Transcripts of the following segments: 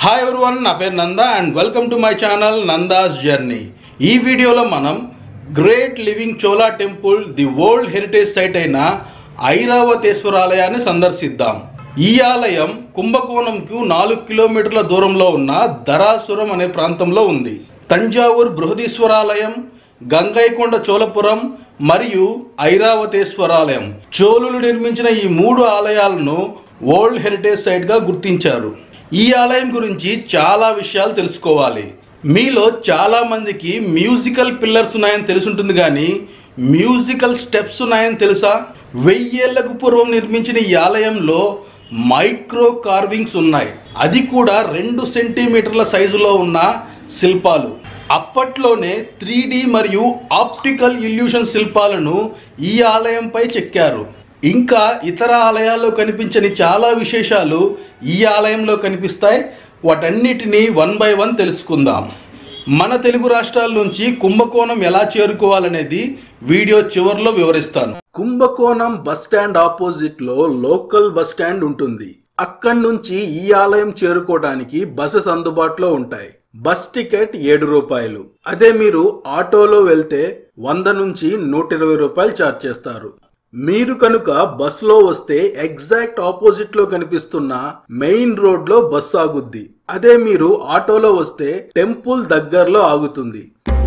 hi everyone నా పేరు Nanda and welcome to my channel Nanda's journey ఈ వీడియోలో మనం great living Chola temple the world heritage site అయిన ఐరావతేశ్వర ఆలయాన్ని సందర్శిద్దాం ఈ ఆలయం కుంభకోణంకు నాలుగు కిలోమీటర్ల దూరంలో ఉన్న ధరాసురం అనే ప్రాంతంలో ఉంది తంజావూర్ బృహదీశ్వరాలయం గంగైకొండ చోళపురం మరియు ఐరావతేశ్వరాలయం చోళులు నిర్మించిన ఈ మూడు ఆలయాలను వరల్డ్ హెరిటేజ్ సైట్ గా గుర్తించారు ఈ ఆలయం గురించి చాలా విషయాలు తెలుసుకోవాలి మీలో చాలా మందికి మ్యూజికల్ పిల్లర్స్ ఉన్నాయని తెలుసుంటుంది కానీ మ్యూజికల్ స్టెప్స్ ఉన్నాయని తెలుసా వెయ్యేళ్లకు పూర్వం నిర్మించిన ఈ ఆలయంలో మైక్రో కార్వింగ్స్ ఉన్నాయి అది కూడా రెండు సెంటీమీటర్ల సైజులో ఉన్న శిల్పాలు అప్పట్లోనే త్రీ మరియు ఆప్టికల్ ఇల్యూషన్ శిల్పాలను ఈ ఆలయంపై చెక్కారు ఇంకా ఇతర ఆలయాల్లో కనిపించని చాలా విశేషాలు ఈ ఆలయంలో కనిపిస్తాయి వాటన్నిటినీ వన్ బై వన్ తెలుసుకుందాం మన తెలుగు రాష్ట్రాల నుంచి కుంభకోణం ఎలా చేరుకోవాలనేది వీడియో చివరిలో వివరిస్తాను కుంభకోణం బస్ స్టాండ్ ఆపోజిట్ లో లోకల్ బస్ స్టాండ్ ఉంటుంది అక్కడి నుంచి ఈ ఆలయం చేరుకోవడానికి బస్సెస్ అందుబాటులో ఉంటాయి బస్ టికెట్ ఏడు రూపాయలు అదే మీరు ఆటోలో వెళ్తే వంద నుంచి నూట ఇరవై రూపాయలు ఛార్జ్ చేస్తారు మీరు కనుక బస్సులో వస్తే ఎగ్జాక్ట్ ఆపోజిట్ లో కనిపిస్తున్న మెయిన్ రోడ్ లో బస్సు ఆగుద్ది అదే మీరు ఆటోలో వస్తే టెంపుల్ దగ్గరలో ఆగుతుంది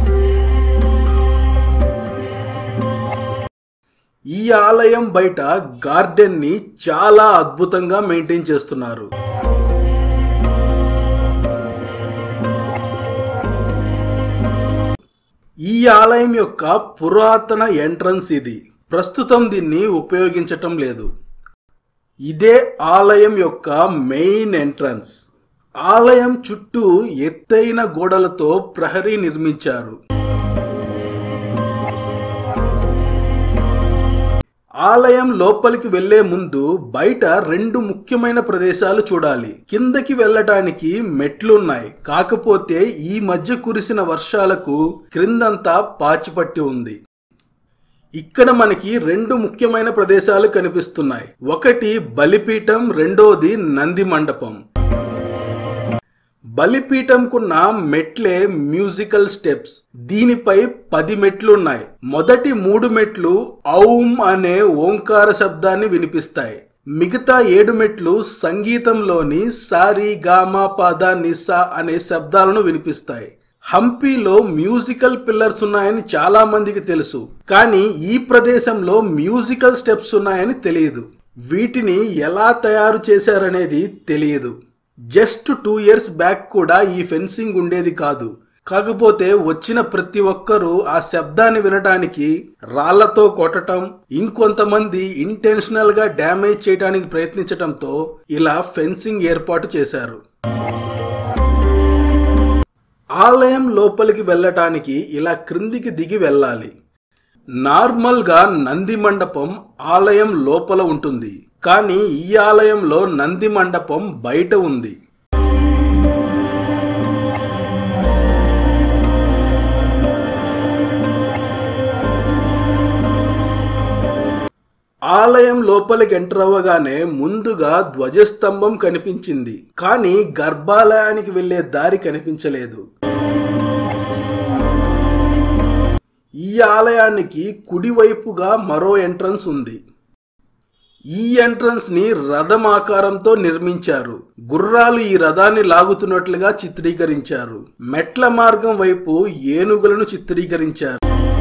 ఈ ఆలయం బయట గార్డెన్ ని చాలా అద్భుతంగా మెయింటైన్ చేస్తున్నారు ఈ ఆలయం యొక్క పురాతన ఎంట్రన్స్ ఇది ప్రస్తుతం దీన్ని ఉపయోగించటం లేదు ఇదే ఆలయం యొక్క మెయిన్ ఎంట్రన్స్ ఆలయం చుట్టూ ఎత్తైన గోడలతో ప్రహరీ నిర్మించారు ఆలయం లోపలికి వెళ్లే ముందు బయట రెండు ముఖ్యమైన ప్రదేశాలు చూడాలి కిందకి వెళ్ళటానికి మెట్లున్నాయి కాకపోతే ఈ మధ్య కురిసిన వర్షాలకు క్రిందంతా పాచిపట్టి ఉంది ఇక్కడ మనకి రెండు ముఖ్యమైన ప్రదేశాలు కనిపిస్తున్నాయి ఒకటి బలిపీఠం రెండోది నంది మండపం బలిపీఠంకున్న మెట్లే మ్యూజికల్ స్టెప్స్ దీనిపై పది మెట్లు ఉన్నాయి మొదటి మూడు మెట్లు ఔం అనే ఓంకార శబ్దాన్ని వినిపిస్తాయి మిగతా ఏడు మెట్లు సంగీతంలోని సారి గామా పద నిసా అనే శబ్దాలను వినిపిస్తాయి హంపీలో మ్యూజికల్ పిల్లర్స్ ఉన్నాయని చాలా మందికి తెలుసు కానీ ఈ ప్రదేశంలో మ్యూజికల్ స్టెప్స్ ఉన్నాయని తెలియదు వీటిని ఎలా తయారు చేశారనేది తెలియదు జస్ట్ టూ ఇయర్స్ బ్యాక్ కూడా ఈ ఫెన్సింగ్ ఉండేది కాదు కాకపోతే వచ్చిన ప్రతి ఒక్కరూ ఆ శబ్దాన్ని వినడానికి రాళ్లతో కొట్టడం ఇంకొంతమంది ఇంటెన్షనల్ గా డ్యామేజ్ చేయడానికి ప్రయత్నించడంతో ఇలా ఫెన్సింగ్ ఏర్పాటు చేశారు ఆలయం లోపలికి వెళ్ళటానికి ఇలా క్రిందికి దిగి వెళ్ళాలి నార్మల్గా నంది మండపం ఆలయం లోపల ఉంటుంది కానీ ఈ ఆలయంలో నంది మండపం బయట ఉంది ఆలయం లోపలికి ఎంటర్ అవ్వగానే ముందుగా ధ్వజస్తంభం కనిపించింది కానీ గర్భాలయానికి వెళ్లే దారి కనిపించలేదు ఈ ఆలయానికి కుడివైపుగా మరో ఎంట్రన్స్ ఉంది ఈ ఎంట్రన్స్ ని రథం ఆకారంతో నిర్మించారు గుర్రాలు ఈ రథాన్ని లాగుతున్నట్లుగా చిత్రీకరించారు మెట్ల మార్గం వైపు ఏనుగులను చిత్రీకరించారు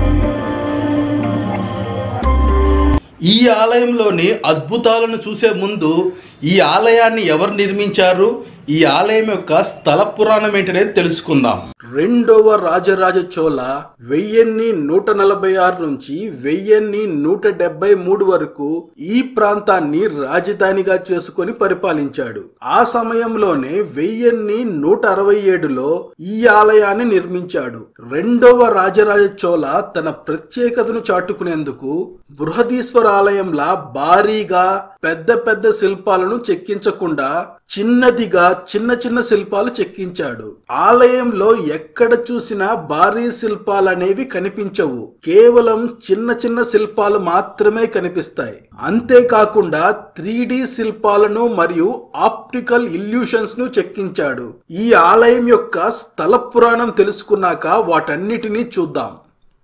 ఈ ఆలయంలోని అద్భుతాలను చూసే ముందు ఈ ఆలయాన్ని ఎవరు నిర్మించారు ఈ ఆలయం యొక్క స్థల పురాణం ఏంటనేది తెలుసుకుందాం రెండవ రాజరాజ చోళ వెయ్యిన్ని నూట నలభై ఆరు నుంచి వెయ్యిన్ని నూట డెబ్బై మూడు వరకు ఈ ప్రాంతాన్ని రాజధానిగా చేసుకొని పరిపాలించాడు ఆ సమయంలోనే వెయ్యిన్ని నూట అరవై ఏడులో ఈ ఆలయాన్ని నిర్మించాడు రెండవ రాజరాజ చోళ తన ప్రత్యేకతను చాటుకునేందుకు బృహదీశ్వర ఆలయంలా భారీగా పెద్ద పెద్ద శిల్పాలను చెక్కించకుండా చిన్నదిగా చిన్న చిన్న శిల్పాలు చెక్కించాడు ఆలయంలో ఎక్కడ చూసినా భారీ శిల్పాలు అనేవి కనిపించవు కేవలం చిన్న చిన్న శిల్పాలు మాత్రమే కనిపిస్తాయి అంతేకాకుండా త్రీ శిల్పాలను మరియు ఆప్టికల్ ఇల్యూషన్స్ ను చెక్కించాడు ఈ ఆలయం యొక్క స్థల పురాణం తెలుసుకున్నాక వాటన్నిటినీ చూద్దాం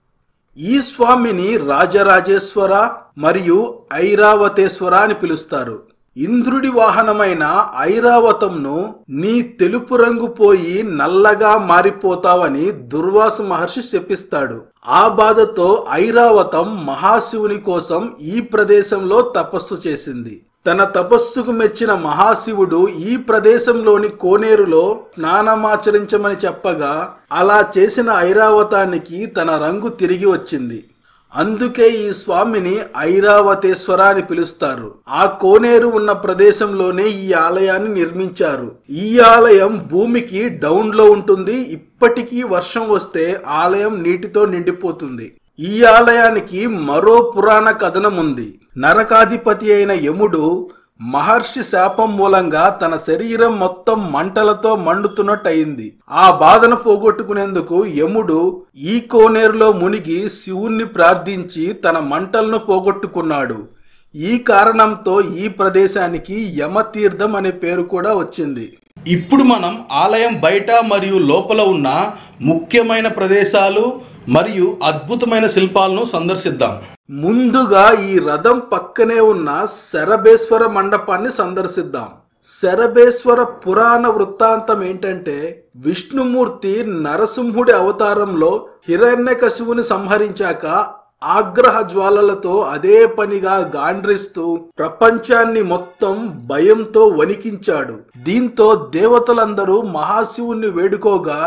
ఈ స్వామిని రాజరాజేశ్వర మరియు ఐరావతేశ్వర అని పిలుస్తారు ఇంద్రుడి వాహనమైన ఐరావతంను నీ తెలుపు రంగు పోయి నల్లగా మారిపోతావని దుర్వాస మహర్షి శపిస్తాడు ఆ బాధతో ఐరావతం మహాశివుని కోసం ఈ ప్రదేశంలో తపస్సు చేసింది తన తపస్సుకు మెచ్చిన మహాశివుడు ఈ ప్రదేశంలోని కోనేరులో స్నానమాచరించమని చెప్పగా అలా చేసిన ఐరావతానికి తన రంగు తిరిగి వచ్చింది అందుకే ఈ స్వామిని ఐరావతేశ్వర అని పిలుస్తారు ఆ కోనేరు ఉన్న ప్రదేశంలోనే ఈ ఆలయాన్ని నిర్మించారు ఈ ఆలయం భూమికి డౌన్ లో ఉంటుంది ఇప్పటికీ వర్షం వస్తే ఆలయం నీటితో నిండిపోతుంది ఈ ఆలయానికి మరో పురాణ కథనం ఉంది నరకాధిపతి అయిన యముడు మహర్షి శాపం మూలంగా తన శరీరం మొత్తం మంటలతో మండుతున్నట్టయింది ఆ బాధను పోగొట్టుకునేందుకు యముడు ఈ కోనేరులో మునిగి శివుణ్ణి ప్రార్థించి తన మంటలను పోగొట్టుకున్నాడు ఈ కారణంతో ఈ ప్రదేశానికి యమతీర్థం అనే పేరు కూడా వచ్చింది ఇప్పుడు మనం ఆలయం బయట మరియు లోపల ఉన్న ముఖ్యమైన ప్రదేశాలు మరియు అద్భుతమైన శిల్పాలను సందర్శిద్దాం ముందుగా ఈ రథం పక్కనే ఉన్న శరభేశ్వర మండపాన్ని సందర్శిద్దాం శరభేశ్వర పురాణ వృత్తాంతం ఏంటంటే విష్ణుమూర్తి నరసింహుడి అవతారంలో హిరణ్యకశివుని సంహరించాక ఆగ్రహ జ్వాలలతో అదే పనిగా గాండ్రిస్తూ ప్రపంచాన్ని మొత్తం భయంతో వణికించాడు దీంతో దేవతలందరూ మహాశివుణ్ణి వేడుకోగా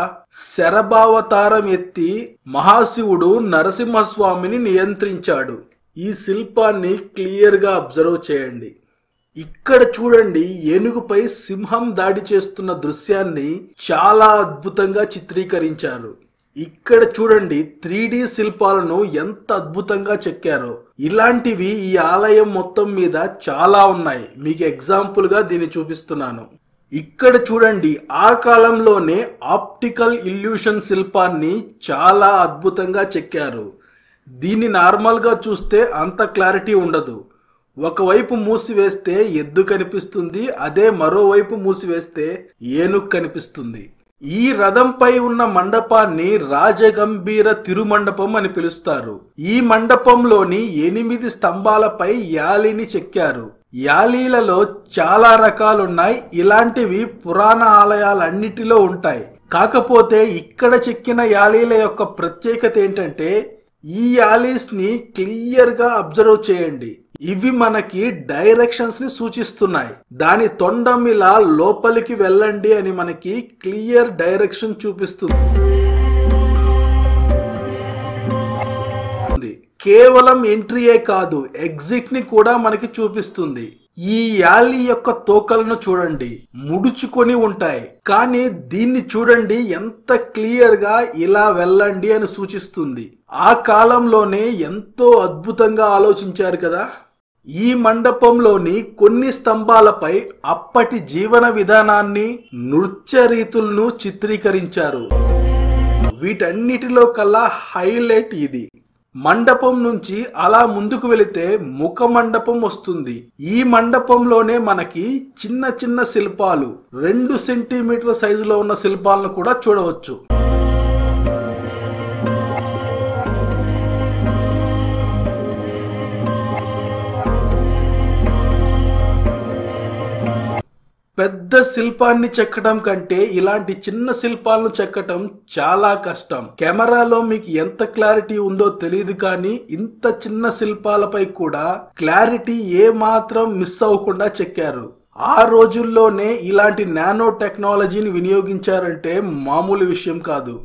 శరభావతారం ఎత్తి మహాశివుడు నరసింహస్వామిని నియంత్రించాడు ఈ శిల్పాన్ని క్లియర్గా అబ్జర్వ్ చేయండి ఇక్కడ చూడండి ఏనుగుపై సింహం దాడి చేస్తున్న దృశ్యాన్ని చాలా అద్భుతంగా చిత్రీకరించారు ఇక్కడ చూడండి త్రీ శిల్పాలను ఎంత అద్భుతంగా చెక్కారో ఇలాంటివి ఈ ఆలయం మొత్తం మీద చాలా ఉన్నాయి మీకు ఎగ్జాంపుల్ గా దీన్ని చూపిస్తున్నాను ఇక్కడ చూడండి ఆ కాలంలోనే ఆప్టికల్ ఇల్యూషన్ శిల్పాన్ని చాలా అద్భుతంగా చెక్కారు దీన్ని నార్మల్గా చూస్తే అంత క్లారిటీ ఉండదు ఒకవైపు మూసివేస్తే ఎద్దు కనిపిస్తుంది అదే మరోవైపు మూసివేస్తే ఏనుగు కనిపిస్తుంది ఈ రథంపై ఉన్న మండపాన్ని రాజగంభీర తిరుమండపం అని పిలుస్తారు ఈ మండపంలోని ఎనిమిది స్తంభాలపై యాలిని చెక్కారు యాలీలలో చాలా రకాలున్నాయి ఇలాంటివి పురాణ ఆలయాలన్నిటిలో ఉంటాయి కాకపోతే ఇక్కడ చెక్కిన యాలీల యొక్క ప్రత్యేకత ఏంటంటే ఈ యాలీస్ ని క్లియర్ గా అబ్జర్వ్ చేయండి ఇవి మనకి డైరెక్షన్స్ ని సూచిస్తున్నాయి దాని తొండం ఇలా లోపలికి వెళ్ళండి అని మనకి క్లియర్ డైరెక్షన్ చూపిస్తుంది కేవలం ఎంట్రీయే కాదు ఎగ్జిట్ ని కూడా మనకి చూపిస్తుంది ఈ యాలి యొక్క తోకలను చూడండి ముడుచుకొని ఉంటాయి కానీ దీన్ని చూడండి ఎంత క్లియర్ గా ఇలా వెళ్ళండి అని సూచిస్తుంది ఆ కాలంలోనే ఎంతో అద్భుతంగా ఆలోచించారు కదా ఈ మండపంలోని కొన్ని స్తంభాలపై అప్పటి జీవన విధానాన్ని నృత్య రీతులను చిత్రీకరించారు వీటన్నిటిలో కల్లా హైలైట్ ఇది మండపం నుంచి అలా ముందుకు వెళితే ముఖ మండపం వస్తుంది ఈ మండపంలోనే మనకి చిన్న చిన్న శిల్పాలు రెండు సెంటీమీటర్ సైజులో ఉన్న శిల్పాలను కూడా చూడవచ్చు పెద్ద శిల్పాన్ని చెక్కడం కంటే ఇలాంటి చిన్న శిల్పాలను చెక్కటం చాలా కష్టం కెమెరాలో మీకు ఎంత క్లారిటీ ఉందో తెలియదు కానీ ఇంత చిన్న శిల్పాలపై కూడా క్లారిటీ ఏ మాత్రం మిస్ అవ్వకుండా చెక్కారు ఆ రోజుల్లోనే ఇలాంటి నానో టెక్నాలజీని వినియోగించారంటే మామూలు విషయం కాదు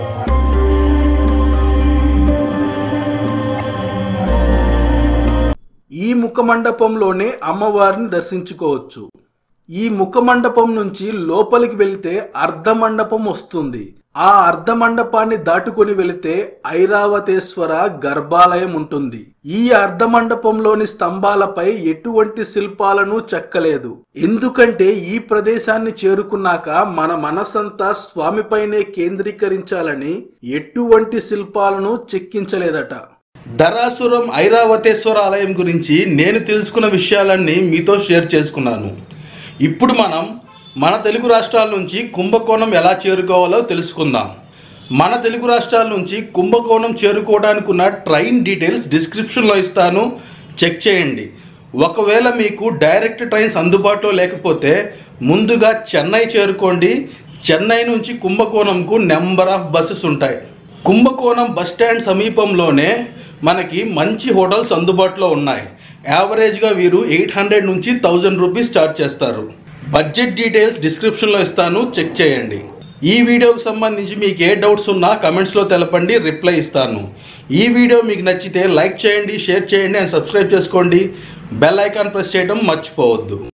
ఈ ముఖమండపంలోనే అమ్మవారిని దర్శించుకోవచ్చు ఈ ముఖమండపం నుంచి లోపలికి వెళ్తే అర్ధ మండపం వస్తుంది ఆ అర్ధమండపాన్ని దాటుకొని వెళితే ఐరావతేశ్వర గర్భాలయం ఉంటుంది ఈ అర్ధమండపంలోని స్తంభాలపై ఎటువంటి శిల్పాలను చెక్కలేదు ఎందుకంటే ఈ ప్రదేశాన్ని చేరుకున్నాక మన మనసంతా స్వామిపైనే కేంద్రీకరించాలని ఎటువంటి శిల్పాలను చెక్కించలేదట ధరాసురం ఐరావతేశ్వర ఆలయం గురించి నేను తెలుసుకున్న విషయాలన్నీ మీతో షేర్ చేసుకున్నాను ఇప్పుడు మనం మన తెలుగు రాష్ట్రాల నుంచి కుంభకోణం ఎలా చేరుకోవాలో తెలుసుకుందాం మన తెలుగు రాష్ట్రాల నుంచి కుంభకోణం చేరుకోవడానికి ఉన్న ట్రైన్ డీటెయిల్స్ డిస్క్రిప్షన్లో ఇస్తాను చెక్ చేయండి ఒకవేళ మీకు డైరెక్ట్ ట్రైన్స్ అందుబాటులో లేకపోతే ముందుగా చెన్నై చేరుకోండి చెన్నై నుంచి కుంభకోణంకు నెంబర్ ఆఫ్ బస్సెస్ ఉంటాయి కుంభకోణం బస్ స్టాండ్ సమీపంలోనే మనకి మంచి హోటల్స్ అందుబాటులో ఉన్నాయి యావరేజ్గా వీరు ఎయిట్ హండ్రెడ్ నుంచి థౌజండ్ రూపీస్ ఛార్జ్ చేస్తారు బడ్జెట్ డీటెయిల్స్ డిస్క్రిప్షన్లో ఇస్తాను చెక్ చేయండి ఈ వీడియోకి సంబంధించి మీకు ఏ డౌట్స్ ఉన్నా కమెంట్స్లో తెలపండి రిప్లై ఇస్తాను ఈ వీడియో మీకు నచ్చితే లైక్ చేయండి షేర్ చేయండి అండ్ సబ్స్క్రైబ్ చేసుకోండి బెల్ ఐకాన్ ప్రెస్ చేయడం మర్చిపోవద్దు